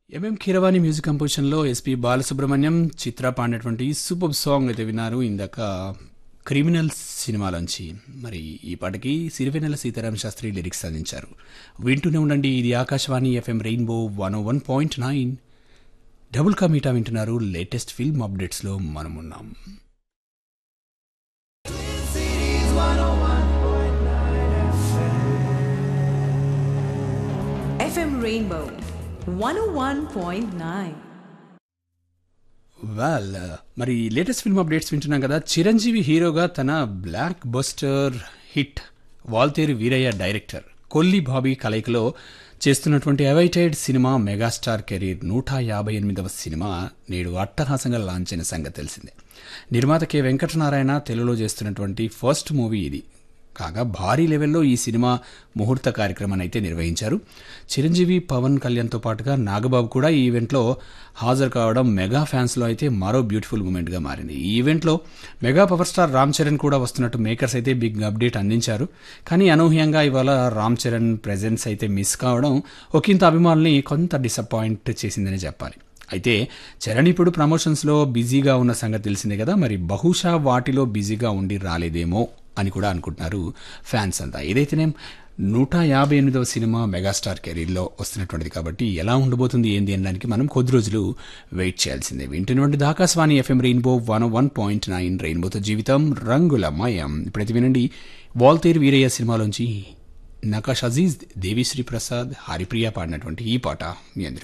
MM Keeravani music కంపోజిషన్లో SP Balasubrahmanyam Chitra పాడినటువంటి super song అయితే విన్నారు ఇందాక క్రిమినల్ సినిమాలోంచి మరి ఈ పాటకి సిరివెన్నెల సీతారామ శాస్త్రి లిరిక్స్ అందించారు వింటూనే ఉండండి ఇది Akashvani FM Rainbow one one point nine double కా మీటా వింటున్నారు లేటెస్ట్ ఫిల్మ్ అప్డేట్స్లో మనమున్నాం FM Rainbow 101.9. వెల్ మరి లేటెస్ట్ ఫిల్మ్ అప్డేట్స్ వింటున్నాం కదా చిరంజీవి హీరోగా తన blockbuster hit Waltair Veerayya director Kolli Bobby కలయికలో చేస్తున్నటువంటి అవైటెడ్ సినిమా మెగాస్టార్ కెరీర్ నూట యాభై ఎనిమిదవ సినిమా నేడు అట్టహాసంగా లాంచ్ అయిన సంగతి తెలిసిందే నిర్మాత కె వెంకటనారాయణ తెలుగులో చేస్తున్నటువంటి ఫస్ట్ మూవీ ఇది కాగా భారీ లెవెల్లో ఈ సినిమా ముహూర్త కార్యక్రమాన్ని అయితే నిర్వహించారు చిరంజీవి పవన్ కళ్యాణ్తో పాటుగా నాగబాబు కూడా ఈ ఈవెంట్లో హాజరు కావడం మెగా ఫ్యాన్స్లో అయితే మరో బ్యూటిఫుల్ మూమెంట్గా మారింది ఈ ఈవెంట్లో mega power star Ram Charan కూడా వస్తున్నట్టు మేకర్స్ అయితే బిగ్ అప్డేట్ అందించారు కానీ అనూహ్యంగా ఇవాళ రామ్ చరణ్ ప్రెజెన్స్ అయితే మిస్ కావడం ఒకంత అభిమానుల్ని కొంత డిసప్పాయింట్ చేసిందని చెప్పాలి అయితే చరణ్ ఇప్పుడు ప్రమోషన్స్లో బిజీగా ఉన్న సంగతి తెలిసిందే కదా మరి బహుశా వాటిలో బిజీగా ఉండి రాలేదేమో అని కూడా అనుకుంటున్నారు ఫ్యాన్స్ అంతా ఏదైతేనే నూట యాభై ఎనిమిదవ సినిమా మెగాస్టార్ కెరీర్లో వస్తున్నటువంటిది కాబట్టి ఎలా ఉండబోతుంది ఏంది అనడానికి మనం కొద్ది రోజులు వెయిట్ చేయాల్సిందే వింటున్నటువంటి Akashvani FM Rainbow one one point nine రెయిన్బోతో జీవితం రంగుల మయం ఇప్పుడైతే వినండి వాల్తేరు వీరయ్య సినిమాలోంచి నకాష్ అజీజ్ దేవిశ్రీ ప్రసాద్ హరిప్రియ పాడినటువంటి ఈ పాట మీ అందరి